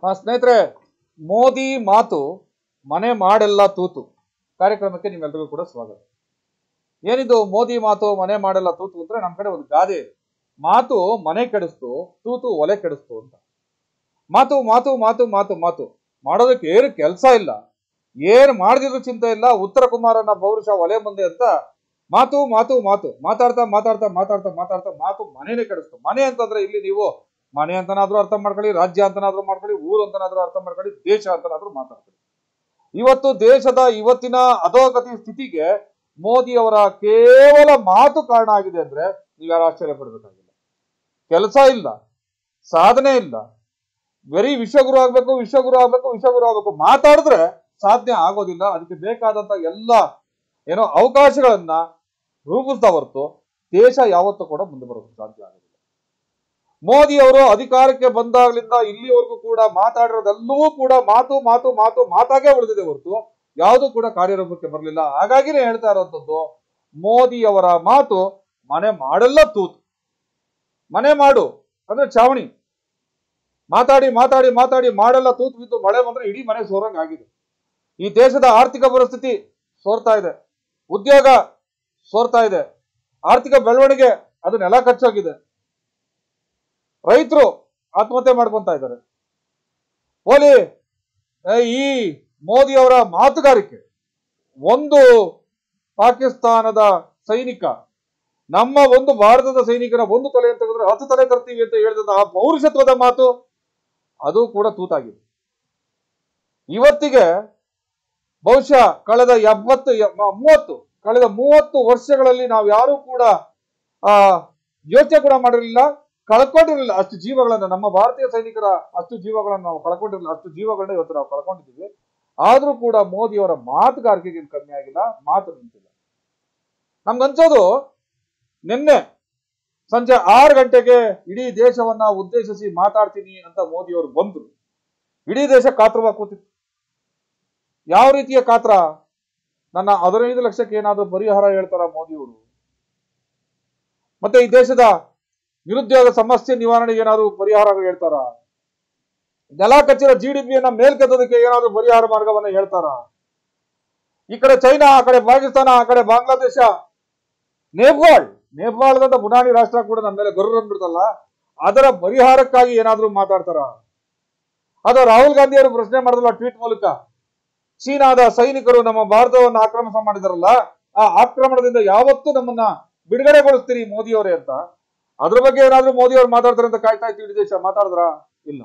ಆ, ಸ್ನೇಹಿತರೆ ಮೋದಿ ಮಾತು ಮನೆ ಮಾಡೆಲ್ಲ ತೂತು ಕಾರ್ಯಕ್ರಮಕ್ಕೆ ನಿಮ್ಮೆಲ್ಲರಿಗೂ ಕೂಡ ಸ್ವಾಗತ ಏನಿದು ಮೋದಿ ಮಾತು ಮನೆ ಮಾಡೆಲ್ಲ ತೂತು ಅಂದ್ರೆ ನಮ್ಮ ಕಡೆ ಒಂದು ಗಾದೆ ಇದೆ ಮಾತು ಮನೆ ಕೆಡಿಸ್ತು ತೂತು ಒಲೆ ಕೆಡಿಸ್ತು ಅಂತ ಮಾತು ಮಾತು ಮಾತು ಮಾತು ಮಾತು ಮಾಡೋದಕ್ಕೆ ಏನು ಕೆಲಸ ಇಲ್ಲ ಏನು ಮಾಡದಿದ್ರು ಚಿಂತೆ ಇಲ್ಲ ಉತ್ತರ ಕುಮಾರನ ಪೌರುಷ ಒಲೆ ಮುಂದೆ ಅಂತ ಮಾತು ಮಾತು ಮಾತು ಮಾತಾಡ್ತಾ ಮಾತಾಡ್ತಾ ಮಾತಾಡ್ತಾ ಮಾತಾಡ್ತಾ ಮಾತು ಮನೆನೇ ಕೆಡಿಸ್ತು ಮನೆ ಅಂತಂದ್ರೆ ಇಲ್ಲಿ ನೀವು ಮನೆ ಅಂತನಾದ್ರೂ ಅರ್ಥ ಮಾಡ್ಕೊಳ್ಳಿ ರಾಜ್ಯ ಅಂತನಾದ್ರೂ ಮಾಡ್ಕೊಳ್ಳಿ ಊರು ಅಂತನಾದ್ರೂ ಅರ್ಥ ಮಾಡ್ಕೊಳ್ಳಿ ದೇಶ ಅಂತನಾದ್ರೂ ಮಾತಾಡ್ಕೊಳ್ಳಿ ಇವತ್ತು ದೇಶದ ಇವತ್ತಿನ ಅಧೋಗತಿ ಸ್ಥಿತಿಗೆ ಮೋದಿ ಅವರ ಕೇವಲ ಮಾತು ಕಾರಣ ಆಗಿದೆ ಅಂದ್ರೆ ನೀವು ಯಾರು ಆಶ್ಚರ್ಯ ಪಡಬೇಕಾಗಿಲ್ಲ ಕೆಲಸ ಇಲ್ಲ ಸಾಧನೆ ಇಲ್ಲ ಬರೀ ವಿಶ್ವಗುರು ಆಗ್ಬೇಕು ವಿಶ್ವಗುರು ಆಗ್ಬೇಕು ವಿಶ್ವಗುರು ಆಗ್ಬೇಕು ಮಾತಾಡಿದ್ರೆ ಸಾಧನೆ ಆಗೋದಿಲ್ಲ ಅದಕ್ಕೆ ಬೇಕಾದಂತ ಎಲ್ಲ ಏನೋ ಅವಕಾಶಗಳನ್ನ ರೂಪಿಸ್ತಾ ಹೊರತು ದೇಶ ಯಾವತ್ತೂ ಕೂಡ ಮುಂದೆ ಬರೋದಕ್ಕೆ ಸಾಧ್ಯ ಆಗೋದಿಲ್ಲ ಮೋದಿ ಅವರು ಅಧಿಕಾರಕ್ಕೆ ಬಂದಾಗ್ಲಿಂದ ಇಲ್ಲಿವರೆಗೂ ಕೂಡ ಮಾತಾಡಿರೋದೆಲ್ಲವೂ ಕೂಡ ಮಾತು ಮಾತು ಮಾತು ಮಾತಾಗೆ ಉಳಿದಿದೆ ಹೊರತು ಯಾವುದು ಕೂಡ ಕಾರ್ಯರೂಪಕ್ಕೆ ಬರಲಿಲ್ಲ ಹಾಗಾಗಿನೇ ಹೇಳ್ತಾ ಇರೋಂಥದ್ದು ಮೋದಿ ಅವರ ಮಾತು ಮನೆ ಮಾಡೆಲ್ಲ ತೂತು ಮನೆ ಮಾಡು ಅಂದ್ರೆ ಚಾವಣಿ ಮಾತಾಡಿ ಮಾತಾಡಿ ಮಾತಾಡಿ ಮಾಡೆಲ್ಲ ತೂತು ಬಿದ್ದು ಮಳೆ ಬಂದ್ರೆ ಇಡೀ ಮನೆ ಸೋರಂಗ್ ಆಗಿದೆ ಈ ದೇಶದ ಆರ್ಥಿಕ ಪರಿಸ್ಥಿತಿ ಸೋರ್ತಾ ಇದೆ ಉದ್ಯೋಗ ಸೋರ್ತಾ ಇದೆ ಆರ್ಥಿಕ ಬೆಳವಣಿಗೆ ಅದು ನೆಲ ಕಚ್ಚೋಗಿದೆ ರೈತರು ಆತ್ಮಹತ್ಯೆ ಮಾಡ್ಕೊಂತ ಇದ್ದಾರೆ ಓಲಿ ಏ, ಈ ಮೋದಿ ಅವರ ಮಾತುಗಾರಿಕೆ ಒಂದು ಪಾಕಿಸ್ತಾನದ ಸೈನಿಕ ನಮ್ಮ ಒಂದು ಭಾರತದ ಸೈನಿಕನ ಒಂದು ತಲೆ ಅಂತ ತೆಗೆದ್ರೆ ಹತ್ತು ತಲೆ ತರ್ತೀವಿ ಅಂತ ಹೇಳಿದ ಆ ಪೌರುಷತ್ವದ ಮಾತು ಅದು ಕೂಡ ತೂತಾಗಿದೆ ಇವತ್ತಿಗೆ ಬಹುಶಃ ಕಳೆದ ಎಪ್ಪತ್ತು ಎ- ಮ- ಮೂವತ್ತು ಕಳೆದ ಮೂವತ್ತು ವರ್ಷಗಳಲ್ಲಿ ನಾವು ಯಾರೂ ಕೂಡ ಆ ಯೋಚನೆ ಕೂಡ ಮಾಡಿರಲಿಲ್ಲ ಕಳ್ಕೊಂಡಿರಲಿಲ್ಲ ಅಷ್ಟು ಜೀವಗಳನ್ನ ನಮ್ಮ ಭಾರತೀಯ ಸೈನಿಕರ ಅಷ್ಟು ಜೀವಗಳನ್ನ ನಾವು ಕಳ್ಕೊಂಡಿರಲಿಲ್ಲ ಅಷ್ಟು ಜೀವಗಳನ್ನ ಇವತ್ತು ನಾವು ಕಳ್ಕೊಂಡಿದ್ದೀವಿ ಆದ್ರೂ ಕೂಡ ಮೋದಿಯವರ ಮಾತುಗಾರಿಕೆಗೆ ಏನು ಕಮ್ಮಿ ಆಗಿಲ್ಲ ಮಾತು ನಿಂತಿಲ್ಲ ನಮ್ಗನ್ಸೋದು ನಿನ್ನೆ ಸಂಜೆ ಆರು ಗಂಟೆಗೆ ಇಡೀ ದೇಶವನ್ನ ಉದ್ದೇಶಿಸಿ ಮಾತಾಡ್ತೀನಿ ಅಂತ ಮೋದಿಯವರು ಬಂದ್ರು ಇಡೀ ದೇಶ ಕಾತರವಾಗಿ ಕೂತಿತ್ತು ಯಾವ ರೀತಿಯ ಕಾತ್ರ ನನ್ನ ಹದಿನೈದು ಲಕ್ಷಕ್ಕೆ ಏನಾದರೂ ಪರಿಹಾರ ಹೇಳ್ತಾರ ಮೋದಿಯವರು ಮತ್ತೆ ಈ ದೇಶದ ನಿರುದ್ಯೋಗ ಸಮಸ್ಯೆ ನಿವಾರಣೆಗೆ ಏನಾದರೂ ಪರಿಹಾರ ಹೇಳ್ತಾರ ನೆಲ ಕಚ್ಚಿರೋ ಜಿ ಡಿ ಪಿಯನ್ನ ಮೇಲ್ಕೆತ್ತೋದಕ್ಕೆ ಏನಾದರೂ ಪರಿಹಾರ ಮಾರ್ಗವನ್ನ ಹೇಳ್ತಾರ ಈ ಕಡೆ ಚೈನಾ ಆ ಕಡೆ ಪಾಕಿಸ್ತಾನ ಆ ಕಡೆ ಬಾಂಗ್ಲಾದೇಶ ನೇಪಾಳ್ ನೇಪಾಳದಂತ ಬುನಾನಿ ರಾಷ್ಟ್ರ ಕೂಡ ನಮ್ಮ ಮೇಲೆ ಗರ್ರ ಅಂದ್ಬಿಡ್ತಲ್ಲ ಅದರ ಪರಿಹಾರಕ್ಕಾಗಿ ಏನಾದರೂ ಮಾತಾಡ್ತಾರ ಅದು ರಾಹುಲ್ ಗಾಂಧಿ ಅವರು ಪ್ರಶ್ನೆ ಮಾಡಿದ್ರಲ್ಲ ಟ್ವೀಟ್ ಮೂಲಕ ಚೀನಾದ ಸೈನಿಕರು ನಮ್ಮ ಭಾರತವನ್ನು ಆಕ್ರಮಣ ಮಾಡಿದಾರಲ್ಲ ಆ ಆಕ್ರಮಣದಿಂದ ಯಾವತ್ತೂ ನಮ್ಮನ್ನ ಬಿಡುಗಡೆಗೊಳಿಸ್ತೀರಿ ಮೋದಿ ಅವರೇ ಅಂತ ಅದ್ರ ಬಗ್ಗೆ ಏನಾದ್ರೂ ಮೋದಿ ಅವರು ಮಾತಾಡ್ತಾರೆ ಅಂತ ಕಾಯ್ತಾ ಇತ್ತು ಇಡೀ ದೇಶ ಮಾತಾಡಿದ್ರ ಇಲ್ಲ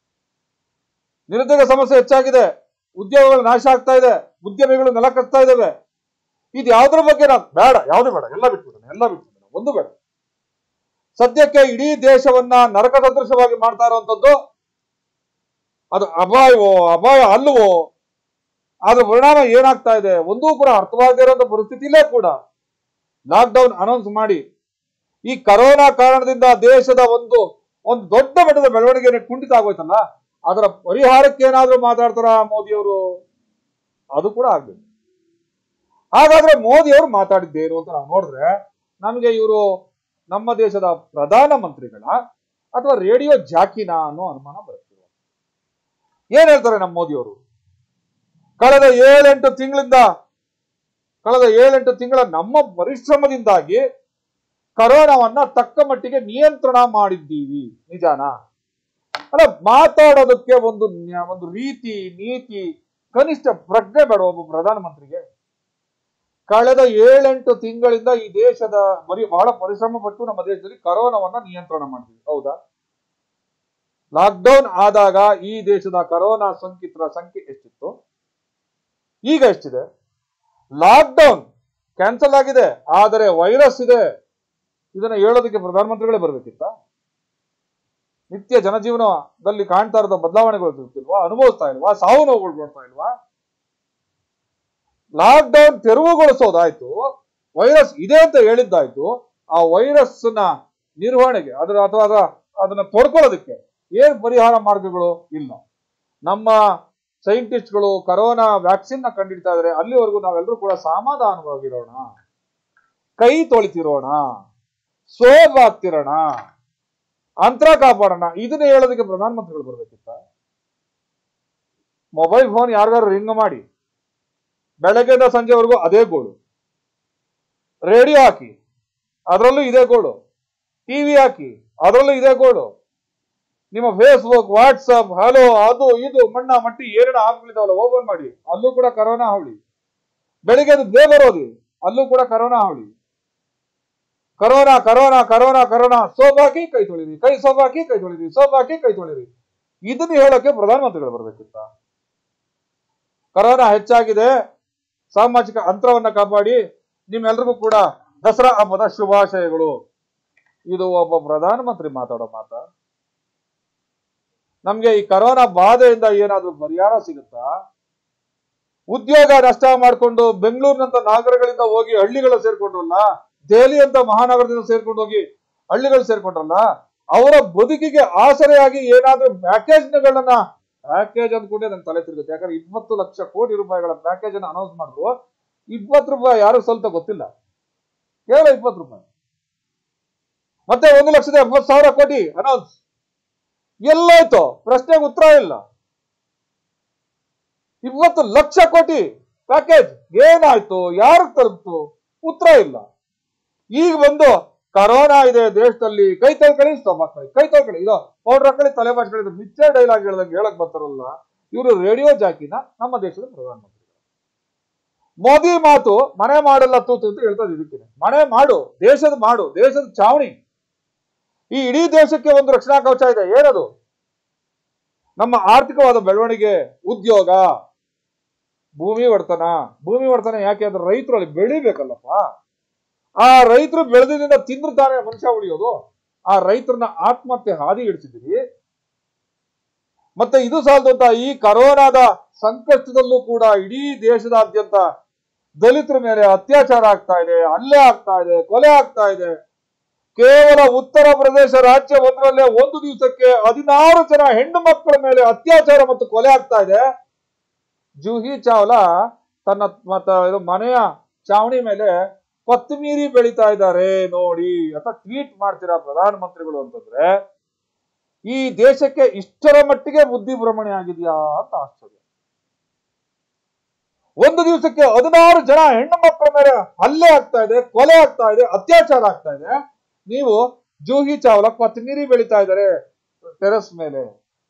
ನಿರುದ್ಯೋಗ ಸಮಸ್ಯೆ ಹೆಚ್ಚಾಗಿದೆ ಉದ್ಯೋಗಗಳು ನಾಶ ಆಗ್ತಾ ಇದೆ ಉದ್ಯಮಿಗಳು ನೆಲ ಕಟ್ತಾ ಇದಾವೆ ಇದು ಯಾವ್ದ್ರ ಬಗ್ಗೆ ನಾವು ಬೇಡ ಯಾವ್ದು ಬೇಡ ಎಲ್ಲ ಬಿಟ್ಬಿಡೋಣ ಎಲ್ಲ ಬಿಟ್ಬಿಡೋಣ ಒಂದು ಬೇಡ ಸದ್ಯಕ್ಕೆ ಇಡೀ ದೇಶವನ್ನ ನರಕ ಸದೃಶವಾಗಿ ಮಾಡ್ತಾ ಇರುವಂತದ್ದು ಅದು ಅಪಾಯವೋ ಅಪಾಯ ಅಲ್ವೋ ಅದ್ರ ಪರಿಣಾಮ ಏನಾಗ್ತಾ ಇದೆ ಒಂದೂ ಕೂಡ ಅರ್ಥವಾಗದೇ ಇರುವಂತ ಪರಿಸ್ಥಿತಿಲೇ ಕೂಡ ಲಾಕ್ಡೌನ್ ಅನೌನ್ಸ್ ಮಾಡಿ ಈ ಕರೋನಾ ಕಾರಣದಿಂದ ದೇಶದ ಒಂದು ಒಂದು ದೊಡ್ಡ ಮಟ್ಟದ ಬೆಳವಣಿಗೆ ಕುಂಠಿತ ಆಗೋಯ್ತಲ್ಲ ಅದರ ಪರಿಹಾರಕ್ಕೆ ಏನಾದ್ರೂ ಮಾತಾಡ್ತಾರ ಮೋದಿಯವರು ಅದು ಕೂಡ ಆಗ್ಬೇಕು ಹಾಗಾದ್ರೆ ಮೋದಿಯವರು ಮಾತಾಡಿದ್ದೇನು ಅಂತ ನಾವು ನೋಡಿದ್ರೆ ನಮಗೆ ಇವರು ನಮ್ಮ ದೇಶದ ಪ್ರಧಾನ ಮಂತ್ರಿಗಳ ಅಥವಾ ರೇಡಿಯೋ ಜಾಕಿನಾ ಅನ್ನೋ ಅನುಮಾನ ಬರುತ್ತೆ ಏನ್ ಹೇಳ್ತಾರೆ ನಮ್ಮ ಮೋದಿಯವರು ಕಳೆದ ಏಳೆಂಟು ತಿಂಗಳಿಂದ ಕಳೆದ ಏಳೆಂಟು ತಿಂಗಳ ನಮ್ಮ ಪರಿಶ್ರಮದಿಂದಾಗಿ ಕರೋನಾವನ್ನ ತಕ್ಕ ಮಟ್ಟಿಗೆ ನಿಯಂತ್ರಣ ಮಾಡಿದ್ದೀವಿ ನಿಜಾನಾ ಅಲ್ಲ ಮಾತಾಡೋದಕ್ಕೆ ಒಂದು ನ್ಯ- ಒಂದು ರೀತಿ ನೀತಿ ಕನಿಷ್ಠ ಪ್ರಜ್ಞೆ ಬೇಡ ಒಬ್ಬ ಪ್ರಧಾನಮಂತ್ರಿಗೆ ಕಳೆದ ಏಳೆಂಟು ತಿಂಗಳಿಂದ ಈ ದೇಶದ ಬರೀ ಬಹಳ ಪರಿಶ್ರಮ ಪಟ್ಟು ನಮ್ಮ ದೇಶದಲ್ಲಿ ಕರೋನಾವನ್ನ ನಿಯಂತ್ರಣ ಮಾಡಿದ್ವಿ ಹೌದಾ ಲಾಕ್ಡೌನ್ ಆದಾಗ ಈ ದೇಶದ ಕರೋನಾ ಸೋಂಕಿತರ ಸಂಖ್ಯೆ ಎಷ್ಟಿತ್ತು ಈಗ ಎಷ್ಟಿದೆ ಲಾಕ್ಡೌನ್ ಕ್ಯಾನ್ಸಲ್ ಆಗಿದೆ ಆದರೆ ವೈರಸ್ ಇದೆ ಇದನ್ನ ಹೇಳೋದಕ್ಕೆ ಪ್ರಧಾನಮಂತ್ರಿಗಳೇ ಬರ್ಬೇಕಿತ್ತ ನಿತ್ಯ ಜನಜೀವನದಲ್ಲಿ ಕಾಣ್ತಾ ಇರೋದ ಬದಲಾವಣೆಗಳು ತಿಳ್ತಿಲ್ವಾ ಅನುಭವಿಸ್ತಾ ಇಲ್ವಾ ಸಾವು ನೋವುಗಳು ನೋಡ್ತಾ ಇಲ್ವಾ ಲಾಕ್ಡೌನ್ ತೆರವುಗೊಳಿಸೋದಾಯ್ತು ವೈರಸ್ ಇದೆ ಅಂತ ಹೇಳಿದ್ದಾಯ್ತು ಆ ವೈರಸ್ ನ ನಿರ್ವಹಣೆಗೆ ಅದರ ಅಥವಾ ಅದ- ಅದನ್ನ ತೊಡ್ಕೊಳ್ಳೋದಕ್ಕೆ ಏನ್ ಪರಿಹಾರ ಮಾರ್ಗಗಳು ಇಲ್ಲ ನಮ್ಮ ಸೈಂಟಿಸ್ಟ್ಗಳು ಕರೋನಾ ವ್ಯಾಕ್ಸಿನ್ ನ ಕಂಡಿಡ್ತಾ ಇದಾರೆ ಅಲ್ಲಿವರೆಗೂ ನಾವೆಲ್ಲರೂ ಕೂಡ ಸಮಾಧಾನವಾಗಿರೋಣ ಕೈ ತೊಳಿತಿರೋಣ ಸೋಪ್ ಹಾಕ್ತಿರೋಣ ಅಂತರ ಕಾಪಾಡೋಣ ಇದನ್ನ ಹೇಳೋದಕ್ಕೆ ಪ್ರಧಾನಮಂತ್ರಿಗಳು ಬರ್ಬೇಕಿತ್ತ ಮೊಬೈಲ್ ಫೋನ್ ಯಾರಿಗಾರು ರಿಂಗ್ ಮಾಡಿ ಬೆಳಗ್ಗೆಯಿಂದ ಸಂಜೆವರೆಗೂ ಅದೇ ಗೋಳು ರೇಡಿಯೋ ಹಾಕಿ ಅದರಲ್ಲೂ ಇದೇ ಗೋಳು ಟಿವಿ ಹಾಕಿ ಅದರಲ್ಲೂ ಇದೇ ಗೋಳು ನಿಮ್ಮ ಫೇಸ್ಬುಕ್ ವಾಟ್ಸಪ್ ಹಲೋ ಅದು ಇದು ಮಣ್ಣ ಮಟ್ಟಿ ಏನೇನು ಆಪ್ಗಳಿದಾವಲ್ಲ ಓಪನ್ ಮಾಡಿ ಅಲ್ಲೂ ಕೂಡ ಕರೋನಾ ಹಾವಳಿ ಬೆಳಿಗ್ಗೆ ಅದು ಬೇಗ ಬರೋದು ಅಲ್ಲೂ ಕೂಡ ಕರೋನಾ ಹಾವಳಿ corona corona corona corona soap ಹಾಕಿ ಕೈ ತೊಳಿರಿ ಕೈ ಸೋಪ್ ಹಾಕಿ ಕೈ ತೊಳಿರಿ ಸೋಪ್ ಹಾಕಿ ಕೈ ತೊಳಿರಿ ಇದನ್ನ ಹೇಳೋಕೆ ಪ್ರಧಾನಮಂತ್ರಿಗಳು ಬರ್ಬೇಕಿತ್ತ ಕರೋನಾ ಹೆಚ್ಚಾಗಿದೆ ಸಾಮಾಜಿಕ ಅಂತರವನ್ನ ಕಾಪಾಡಿ ನಿಮ್ಮೆಲ್ರಿಗೂ ಕೂಡ ದಸರಾ ಹಬ್ಬದ ಶುಭಾಶಯಗಳು ಇದು ಒಬ್ಬ ಪ್ರಧಾನಮಂತ್ರಿ ಮಾತಾಡೋ ಮಾತ ನಮ್ಗೆ ಈ ಕರೋನಾ ಬಾಧೆಯಿಂದ ಏನಾದ್ರೂ ಪರಿಹಾರ ಸಿಗುತ್ತಾ ಉದ್ಯೋಗ ನಷ್ಟ ಮಾಡಿಕೊಂಡು ಬೆಂಗಳೂರಿನಂತ ನಗರಗಳಿಂದ ಹೋಗಿ ಹಳ್ಳಿಗಳ ಸೇರ್ಕೊಂಡ್ರಲ್ಲ ದೆಹಲಿ ಅಂತ ಮಹಾನಗರದಿಂದ ಸೇರ್ಕೊಂಡು ಹೋಗಿ ಹಳ್ಳಿಗಳು ಸೇರ್ಕೊಂಡ್ರಲ್ಲ ಅವರ ಬದುಕಿಗೆ ಆಸರೆಯಾಗಿ ಏನಾದ್ರೂ ಪ್ಯಾಕೇಜ್ಗಳನ್ನ ಪ್ಯಾಕೇಜ್ ಅಂದ್ಕೊಂಡೆ ನಂಗೆ ತಲೆ ತಿರುಗುತ್ತೆ ಯಾಕಂದ್ರೆ ಇಪ್ಪತ್ತು ಲಕ್ಷ ಕೋಟಿ ರೂಪಾಯಿಗಳ ಪ್ಯಾಕೇಜ್ ಅನ್ನು ಅನೌನ್ಸ್ ಮಾಡಿದ್ರು ಇಪ್ಪತ್ತು ರೂಪಾಯಿ ಯಾರು ಸ್ವಲ್ಪ ಗೊತ್ತಿಲ್ಲ ಕೇವಲ ಇಪ್ಪತ್ತು ರೂಪಾಯಿ ಮತ್ತೆ ಒಂದು ಲಕ್ಷದ ಎಪ್ಪತ್ತು ಸಾವಿರ ಕೋಟಿ ಅನೌನ್ಸ್ ಎಲ್ಲಾಯ್ತು ಪ್ರಶ್ನೆಗೆ ಉತ್ತರ ಇಲ್ಲ ಇವತ್ತು ಲಕ್ಷ ಕೋಟಿ ಪ್ಯಾಕೇಜ್ ಏನಾಯ್ತು ಯಾರಿಗೆ ತಲುಪ್ತು ಉತ್ತರ ಇಲ್ಲ ಈಗ ಬಂದು ಕರೋನಾ ಇದೆ ದೇಶದಲ್ಲಿ ಕೈ ತೊಳ್ಕೊಳ್ಳಿ ಸ್ಟಾಪ್ ಹಾಕೊಳ್ಳಿ ಕೈ ತೊಳ್ಕೊಳ್ಳಿ ಇದು ಪೌಡರ್ ಹಾಕೊಳ್ಳಿ ತಲೆ ಬಾಚ್ಕೊಳ್ಳಿ ಮಿಚ್ಚರ್ ಡೈಲಾಗ್ ಹೇಳ್ದಂಗೆ ಹೇಳಕ್ ಬರ್ತಾರಲ್ಲ ಇವರು ರೇಡಿಯೋ ಜಾಕಿನ ನಮ್ಮ ದೇಶದ ಪ್ರಧಾನಮಂತ್ರಿ ಮೋದಿ ಮಾತು ಮನೆ ಮಾಡಲ್ಲ ತೂತು ಅಂತ ಹೇಳ್ತದೆ ಇದಕ್ಕೆ ಮನೆ ಮಾಡು ದೇಶದ ಮಾಡು ದೇಶದ ಚಾವಣಿ ಈ ಇಡೀ ದೇಶಕ್ಕೆ ಒಂದು ರಕ್ಷಣಾ ಕವಚ ಇದೆ ಏನದು ನಮ್ಮ ಆರ್ಥಿಕವಾದ ಬೆಳವಣಿಗೆ ಉದ್ಯೋಗ ಭೂಮಿ ಒಡ್ತನ ಭೂಮಿ ಒಡ್ತನ ಯಾಕೆ ಅಂದ್ರೆ ರೈತರು ಅಲ್ಲಿ ಬೆಳಿಬೇಕಲ್ಲಪ್ಪ ಆ ರೈತರು ಬೆಳೆದಿದ್ದರಿಂದ ತಿಂದ್ರೆ ತಾನೇ ಮನುಷ್ಯ ಉಳಿಯೋದು ಆ ರೈತರನ್ನ ಆತ್ಮಹತ್ಯೆ ಹಾದಿ ಹಿಡಿಸಿದ್ದೀರಿ ಮತ್ತೆ ಇದು ಸಾಲದು ಅಂತ ಈ ಕರೋನಾದ ಸಂಕಷ್ಟದಲ್ಲೂ ಕೂಡ ಇಡೀ ದೇಶದಾದ್ಯಂತ ದಲಿತರ ಮೇಲೆ ಅತ್ಯಾಚಾರ ಆಗ್ತಾ ಇದೆ ಹಲ್ಲೆ ಆಗ್ತಾ ಇದೆ ಕೊಲೆ ಆಗ್ತಾ ಇದೆ ಕೇವಲ ಉತ್ತರ ಪ್ರದೇಶ ರಾಜ್ಯ ಒಂದರಲ್ಲೇ ಒಂದು ದಿವಸಕ್ಕೆ ಹದಿನಾರು ಜನ ಹೆಣ್ಣು ಮಕ್ಕಳ ಮೇಲೆ ಅತ್ಯಾಚಾರ ಮತ್ತು ಕೊಲೆ ಆಗ್ತಾ ಇದೆ ಜೂಹಿ ಚಾವ್ಲಾ ತನ್ನ ಮತ್ತ ಇದು ಮನೆಯ ಚಾವಣಿ ಮೇಲೆ ಕೊತ್ತಂಬರಿ ಬೆಳೀತಾ ಇದ್ದಾರೆ ನೋಡಿ ಅಂತ ಟ್ವೀಟ್ ಮಾಡ್ತೀರಾ ಪ್ರಧಾನಮಂತ್ರಿಗಳು ಅಂತಂದ್ರೆ ಈ ದೇಶಕ್ಕೆ ಇಷ್ಟರ ಮಟ್ಟಿಗೆ ಬುದ್ಧಿ ಭ್ರಮಣೆ ಆಗಿದೆಯಾ ಅಂತ ಆಶ್ಚರ್ಯ ಒಂದು ದಿವಸಕ್ಕೆ ಹದಿನಾರು ಜನ ಹೆಣ್ಣು ಮಕ್ಕಳ ಮೇಲೆ ಹಲ್ಲೆ ಆಗ್ತಾ ಇದೆ ಕೊಲೆ ಆಗ್ತಾ ಇದೆ ಅತ್ಯಾಚಾರ ಆಗ್ತಾ ಇದೆ ನೀವು ಜೂಹಿ ಚಾವ್ಲಾ ಕೊತ್ತಂಬರಿ ಬೆಳೀತಾ ಇದ್ದಾರೆ ಟೆರೆಸ್ ಮೇಲೆ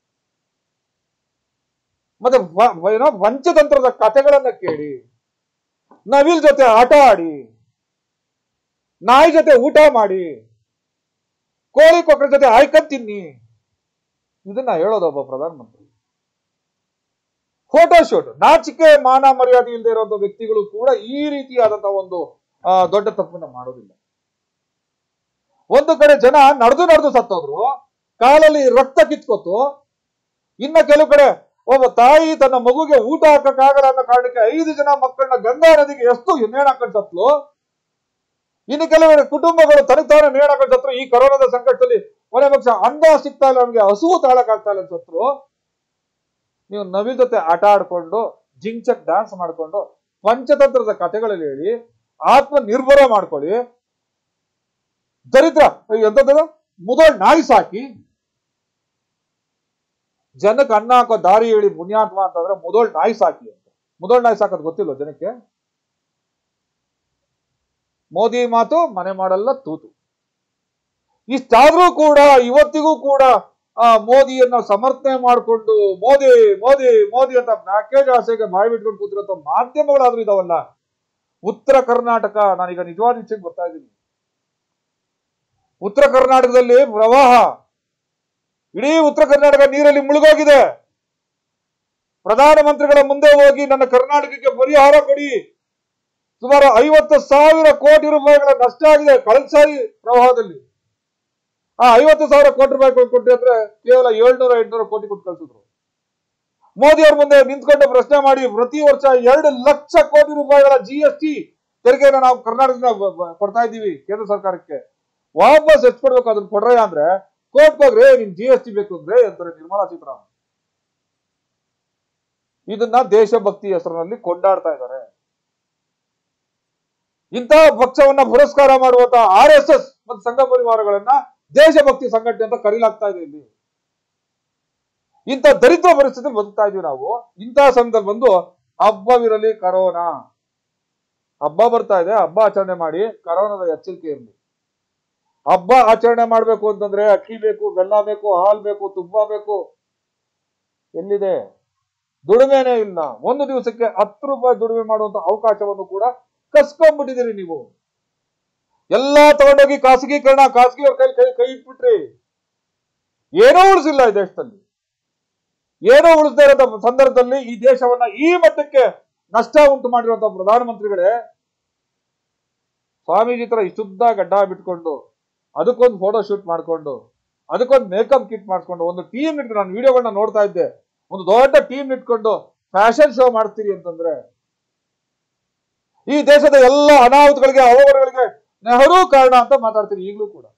ಮತ್ತೆ ವ- ವ- ಏನೋ ಪಂಚತಂತ್ರದ ಕಥೆಗಳನ್ನ ಕೇಳಿ ನವಿಲ್ ಜೊತೆ ಆಟ ಆಡಿ ನಾಯಿ ಜೊತೆ ಊಟ ಮಾಡಿ ಕೋಳಿ ಕೊಕ್ಕರ ಜೊತೆ ಆಯ್ಕೊಂಡ್ ತಿನ್ನಿ ಇದನ್ನ ಹೇಳೋದು ಒಬ್ಬ ಪ್ರಧಾನಮಂತ್ರಿ ಫೋಟೋ ಶೂಟ್ ನಾಚಿಕೆ ಮಾನ ಮರ್ಯಾದೆ ಇಲ್ಲದೆ ಇರುವಂತ ವ್ಯಕ್ತಿಗಳು ಕೂಡ ಈ ರೀತಿಯಾದಂತಹ ಒಂದು ಆ, ದೊಡ್ಡ ತಪ್ಪನ್ನ ಮಾಡೋದಿಲ್ಲ ಒಂದು ಕಡೆ ಜನ ನಡೆದು ನಡೆದು ಸತ್ತೋದ್ರು ಕಾಲಲ್ಲಿ ರಕ್ತ ಕಿತ್ಕೊತು ಇನ್ನ ಕೆಲವು ಕಡೆ ಒಬ್ಬ ತಾಯಿ ತನ್ನ ಮಗುಗೆ ಊಟ ಹಾಕಕ್ಕಾಗಲ್ಲ ಅನ್ನೋ ಕಾರಣಕ್ಕೆ ಐದು ಜನ ಮಕ್ಕಳನ್ನ ಗಂಗಾ ನದಿಗೆ ಎಷ್ಟು ನೇಣು ಹಾಕೊಂಡು ಸತ್ಲು ಇನ್ನು ಕೆಲವು ಕುಟುಂಬಗಳು ತನಗೆ ತಾನೇ ನೇಣು ಹಾಕೊಂಡು ಸತ್ರು ಈ ಕರೋನಾದ ಸಂಕಟದಲ್ಲಿ ಕೊನೆ ಪಕ್ಷ ಅಂದ ಸಿಗ್ತಾ ಇಲ್ಲ ನಮ್ಗೆ ಹಸುವು ತಾಳಕ್ ಆಗ್ತಾ ಇಲ್ಲ ಅಂತ ಸತ್ರು ನೀವು ನವಿಲ್ ಜೊತೆ ಆಟ ಆಡ್ಕೊಂಡು ಜಿಂಚಕ್ ಡ್ಯಾನ್ಸ್ ಮಾಡ್ಕೊಂಡು ಪಂಚತಂತ್ರದ ಕಥೆಗಳಲ್ಲಿ ಹೇಳಿ ಆತ್ಮ ನಿರ್ಭರ ಮಾಡ್ಕೊಳ್ಳಿ ದರಿದ್ರ ಎಂತದ ಮುದಳ್ ನಾಯಿ ಸಾಕಿ ಜನಕ್ಕೆ ಅನ್ನ ಹಾಕೋ ದಾರಿ ಹೇಳಿ ಪುಣ್ಯಾತ್ಮ ಅಂತಂದ್ರೆ ಮುದೋಳ್ ನಾಯಿ ಸಾಕಿ ಅಂತ ಮುದೋಳ್ ನಾಯಿ ಸಾಕೋದು ಗೊತ್ತಿಲ್ಲ ಜನಕ್ಕೆ ಮೋದಿ ಮಾತು ಮನೆ ಮಾಡಲ್ಲ ತೂತು ಇಷ್ಟಾದ್ರೂ ಕೂಡ ಇವತ್ತಿಗೂ ಕೂಡ ಆ ಮೋದಿಯನ್ನ ಸಮರ್ಥನೆ ಮಾಡಿಕೊಂಡು ಮೋದಿ ಮೋದಿ ಮೋದಿ ಅಂತ ಪ್ಯಾಕೇಜ್ ಆಸೆಗೆ ಬಾಯಿ ಬಿಟ್ಕೊಂಡು ಕೂತಿರೋ ಮಾಧ್ಯಮಗಳಾದ್ರೂ ಇದಾವಲ್ಲ ಉತ್ತರ ಕರ್ನಾಟಕ ನಾನೀಗ ನಿಜವಾದ ವಿಷಯಕ್ಕೆ ಬರ್ತಾ ಇದ್ದೀನಿ ಉತ್ತರ ಕರ್ನಾಟಕದಲ್ಲಿ ಪ್ರವಾಹ ಇಡೀ ಉತ್ತರ ಕರ್ನಾಟಕ ನೀರಲ್ಲಿ ಮುಳುಗೋಗಿದೆ ಪ್ರಧಾನಮಂತ್ರಿಗಳ ಮುಂದೆ ಹೋಗಿ ನನ್ನ ಕರ್ನಾಟಕಕ್ಕೆ ಪರಿಹಾರ ಕೊಡಿ ಸುಮಾರು ಐವತ್ತು ಸಾವಿರ ಕೋಟಿ ರೂಪಾಯಿಗಳ ನಷ್ಟ ಆಗಿದೆ ಕಳೆದ ಸಾರಿ ಪ್ರವಾಹದಲ್ಲಿ ಆ ಐವತ್ತು ಸಾವಿರ ಕೋಟಿ ರೂಪಾಯಿ ಕೊಟ್ಟಿ ಅಂದ್ರೆ ಕೇವಲ ಏಳ್ನೂರ ಎಂಟ್ನೂರ ಕೋಟಿ ಕೊಟ್ಟು ಕಳ್ಸಿದ್ರು ಮೋದಿ ಅವ್ರ ಮುಂದೆ ನಿಂತ್ಕೊಂಡು ಪ್ರಶ್ನೆ ಮಾಡಿ ಪ್ರತಿ ವರ್ಷ ಎರಡು ಲಕ್ಷ ಕೋಟಿ ರೂಪಾಯಿಗಳ ಜಿ ಎಸ್ ಟಿ ತೆರಿಗೆನ ನಾವು ಕರ್ನಾಟಕದಿಂದ ಬ- ಬ- ಕೊಡ್ತಾ ಇದ್ದೀವಿ ಕೇಂದ್ರ ಸರ್ಕಾರಕ್ಕೆ ವಾಪಸ್ ಎಷ್ಟು ಕೊಡ್ಬೇಕು ಅದನ್ನ ಕೊಡ್ರೆ ಅಂದ್ರೆ ಕೋರ್ಟ್ ಹೋಗ್ರಿ ನಿಮ್ ಜಿ ಎಸ್ ಟಿ ಬೇಕು ಅಂದ್ರೆ ಅಂತಾರೆ ನಿರ್ಮಲಾ ಸೀತಾರಾಮನ್ ಇದನ್ನ ದೇಶಭಕ್ತಿ ಹೆಸರಿನಲ್ಲಿ ಕೊಂಡಾಡ್ತಾ ಇದ್ದಾರೆ ಇಂತಹ ಪಕ್ಷವನ್ನ ಪುರಸ್ಕಾರ ಮಾಡುವಂತಹ ಆರ್ ಎಸ್ ಎಸ್ ಮತ್ತು ಸಂಘ ಪರಿವಾರಗಳನ್ನ ದೇಶಭಕ್ತಿ ಸಂಘಟನೆ ಅಂತ ಕರೀಲಾಗ್ತಾ ಇದೆ ಇಲ್ಲಿ ಇಂಥ ದರಿದ್ರ ಪರಿಸ್ಥಿತಿಯಲ್ಲಿ ಬದುಕ್ತಾ ಇದೀವಿ ನಾವು ಇಂತಹ ಸಮಯದಲ್ಲಿ ಬಂದು ಹಬ್ಬವಿರಲಿ ಕರೋನಾ ಹಬ್ಬ ಬರ್ತಾ ಇದೆ ಹಬ್ಬ ಆಚರಣೆ ಮಾಡಿ ಕರೋನಾದ ಎಚ್ಚರಿಕೆ ಇರಲಿ ಹಬ್ಬ ಆಚರಣೆ ಮಾಡ್ಬೇಕು ಅಂತಂದ್ರೆ ಅಕ್ಕಿ ಬೇಕು ಬೆಲ್ಲ ಬೇಕು ಹಾಲು ಬೇಕು ತುಪ್ಪ ಬೇಕು ಎಲ್ಲಿದೆ ದುಡಿಮೆನೇ ಇಲ್ಲ ಒಂದು ದಿವಸಕ್ಕೆ ಹತ್ತು ರೂಪಾಯಿ ದುಡಿಮೆ ಮಾಡುವಂತ ಅವಕಾಶವನ್ನು ಕೂಡ ಕಸ್ಕೊಂಡ್ಬಿಟ್ಟಿದ್ದೀರಿ ನೀವು ಎಲ್ಲಾ ತಗೊಂಡೋಗಿ ಖಾಸಗೀಕರಣ ಖಾಸಗಿಯವ್ರ ಕೈ ಕೈ ಕೈ ಇಟ್ಬಿಟ್ರಿ ಏನೋ ಉಳಿಸಿಲ್ಲ ಈ ದೇಶದಲ್ಲಿ ಏನೋ ಉಳಿಸದೇ ಇರೋ ಸಂದರ್ಭದಲ್ಲಿ ಈ ದೇಶವನ್ನ ಈ ಮಟ್ಟಕ್ಕೆ ನಷ್ಟ ಉಂಟು ಮಾಡಿರುವಂತ ಪ್ರಧಾನಮಂತ್ರಿಗಳೇ ಸ್ವಾಮೀಜಿ ತರ ಇಷ್ಟುದ್ದ ಗಡ್ಡ ಬಿಟ್ಕೊಂಡು ಅದಕ್ಕೊಂದು ಫೋಟೋ ಶೂಟ್ ಮಾಡ್ಕೊಂಡು ಅದಕ್ಕೊಂದು ಮೇಕಪ್ ಕಿಟ್ ಮಾಡಿಸ್ಕೊಂಡು ಒಂದು ಟೀಮ್ ಇಟ್ಕೊಂಡು ನಾನು ವಿಡಿಯೋಗಳನ್ನ ನೋಡ್ತಾ ಇದ್ದೆ ಒಂದು ದೊಡ್ಡ ಟೀಮ್ ಇಟ್ಕೊಂಡು ಫ್ಯಾಷನ್ ಶೋ ಮಾಡ್ತೀರಿ ಅಂತಂದ್ರೆ ಈ ದೇಶದ ಎಲ್ಲ ಅನಾಹುತಗಳಿಗೆ ಅವಘಡಗಳಿಗೆ ನೆಹರು ಕಾರಣ ಅಂತ ಮಾತಾಡ್ತೀರಿ ಈಗಲೂ ಕೂಡ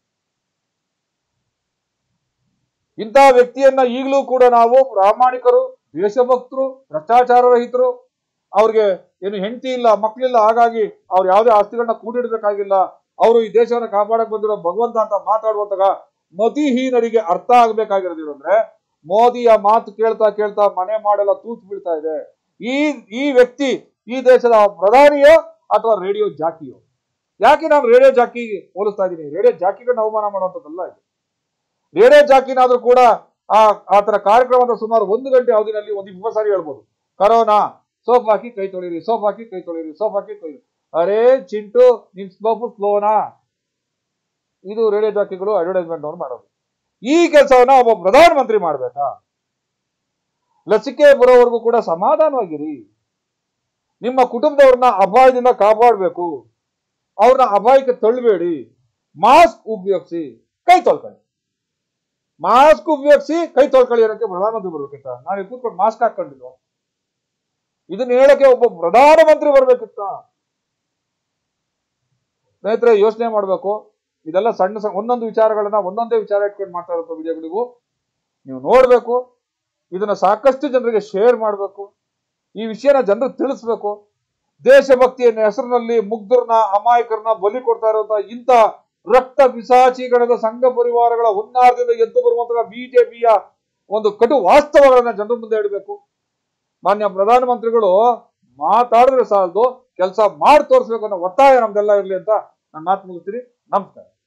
ಇಂತಹ ವ್ಯಕ್ತಿಯನ್ನ ಈಗಲೂ ಕೂಡ ನಾವು ಪ್ರಾಮಾಣಿಕರು ದೇಶಭಕ್ತರು ಭ್ರಷ್ಟಾಚಾರ ರಹಿತರು ಅವ್ರಿಗೆ ಏನು ಹೆಂಡತಿ ಇಲ್ಲ ಮಕ್ಕಳಿಲ್ಲ ಹಾಗಾಗಿ ಅವ್ರು ಯಾವುದೇ ಆಸ್ತಿಗಳನ್ನ ಕೂಡಿಡ್ಬೇಕಾಗಿಲ್ಲ ಅವರು ಈ ದೇಶವನ್ನ ಕಾಪಾಡಕ್ ಬಂದಿರೋ ಭಗವಂತ ಅಂತ ಮಾತಾಡುವಂತಾಗ ಮತಿಹೀನರಿಗೆ ಅರ್ಥ ಆಗ್ಬೇಕಾಗಿರೋದು ಅಂದ್ರೆ ಮೋದಿಯ ಮಾತು ಕೇಳ್ತಾ ಕೇಳ್ತಾ ಮನೆ ಮಾಡೆಲ್ಲ ತೂತು ಬೀಳ್ತಾ ಇದೆ ಈ ಈ ವ್ಯಕ್ತಿ ಈ ದೇಶದ ಪ್ರಧಾನಿಯೋ ಅಥವಾ ರೇಡಿಯೋ ಜಾಕಿಯೋ ಯಾಕೆ ನಾನು ರೇಡಿಯೋ ಜಾಕಿ ಹೋಲಿಸ್ತಾ ಇದ್ದೀನಿ ರೇಡಿಯೋ ಜಾಕಿಗಳನ್ನ ಅವಮಾನ ಮಾಡುವಂಥದ್ದಲ್ಲ ಇದು ರೇಡಿಯೋ ಜಾಕಿನಾದ್ರೂ ಕೂಡ ಆ ಆತರ ಕಾರ್ಯಕ್ರಮದ ಸುಮಾರು ಒಂದು ಗಂಟೆ ಅವಧಿನಲ್ಲಿ ಒಂದು ಇಪ್ಪತ್ತು ಸಾರಿ ಹೇಳ್ಬೋದು ಕರೋನಾ ಸೋಪ್ ಹಾಕಿ ಕೈ ತೊಳಿರಿ ಸೋಪ್ ಹಾಕಿ ಕೈ ತೊಳಿರಿ ಸೋಪ್ ಹಾಕಿ ಕೈ ಅರೇ ಚಿಂಟು ನಿನ್ ಸ್ಲೋಪು ಸ್ಲೋನಾ ಇದು ರೇಡಿಯೋ ಜಾಕಿಗಳು ಅಡ್ವರ್ಟೈಸ್ಮೆಂಟ್ ಅವ್ರು ಮಾಡೋದು ಈ ಕೆಲಸವನ್ನ ಒಬ್ಬ ಪ್ರಧಾನಮಂತ್ರಿ ಮಾಡ್ಬೇಕಾ ಲಸಿಕೆ ಬರೋವರೆಗೂ ಕೂಡ ಸಮಾಧಾನವಾಗಿರಿ ನಿಮ್ಮ ಕುಟುಂಬದವ್ರನ್ನ ಅಪಾಯದಿಂದ ಕಾಪಾಡಬೇಕು ಅವ್ರನ್ನ ಅಪಾಯಕ್ಕೆ ತಳ್ಳಬೇಡಿ ಮಾಸ್ಕ್ ಉಪಯೋಗಿಸಿ ಕೈ ತೊಳ್ಕೊಳ್ಳಿ ಮಾಸ್ಕ್ ಉಪಯೋಗಿಸಿ ಕೈ ತೊಳ್ಕೊಳ್ಳಿ ಅನ್ನೋಕೆ ಪ್ರಧಾನಮಂತ್ರಿ ಬರ್ಬೇಕಿತ್ತ ನಾನು ಕೂತ್ಕೊಂಡು ಮಾಸ್ಕ್ ಹಾಕೊಂಡಿಲ್ವ ಇದನ್ನ ಹೇಳಕ್ಕೆ ಒಬ್ಬ ಪ್ರಧಾನಮಂತ್ರಿ ಬರ್ಬೇಕಿತ್ತ ಸ್ನೇಹಿತರೆ ಯೋಚನೆ ಮಾಡಬೇಕು ಇದೆಲ್ಲ ಸಣ್ಣ ಸಣ್ಣ ಒಂದೊಂದು ವಿಚಾರಗಳನ್ನ ಒಂದೊಂದೇ ವಿಚಾರ ಇಟ್ಕೊಂಡು ಮಾಡ್ತಾ ಇರೋ ವಿಡಿಯೋಗಳಿವು ನೀವು ನೋಡ್ಬೇಕು ಇದನ್ನ ಸಾಕಷ್ಟು ಜನರಿಗೆ ಶೇರ್ ಮಾಡಬೇಕು ಈ ವಿಷಯನ ಜನರಿಗೆ ತಿಳಿಸ್ಬೇಕು ದೇಶಭಕ್ತಿಯ ಹೆಸರಿನಲ್ಲಿ ಮುಗ್ಧರನ್ನ ಅಮಾಯಕರನ್ನ ಬಲಿ ಕೊಡ್ತಾ ಇರುವಂತಹ ಇಂಥ ರಕ್ತ ಪಿಸಾಚಿಗಣದ ಸಂಘ ಪರಿವಾರಗಳ ಹುನ್ನಾರದಿಂದ ಎದ್ದು ಬರುವಂತಹ ಬಿಜೆಪಿಯ ಒಂದು ಕಟು ವಾಸ್ತವಗಳನ್ನ ಜನರ ಮುಂದೆ ಇಡಬೇಕು ಮಾನ್ಯ ಪ್ರಧಾನಮಂತ್ರಿಗಳು ಮಾತಾಡಿದ್ರೆ ಸಾಲದು ಕೆಲಸ ಮಾಡಿ ತೋರಿಸ್ಬೇಕು ಅನ್ನೋ ಒತ್ತಾಯ ನಮ್ದೆಲ್ಲ ಇರಲಿ ಅಂತ ನಾನು ಮಾತು ಮುಗಿಸ್ತೀನಿ ನಮಸ್ಕಾರ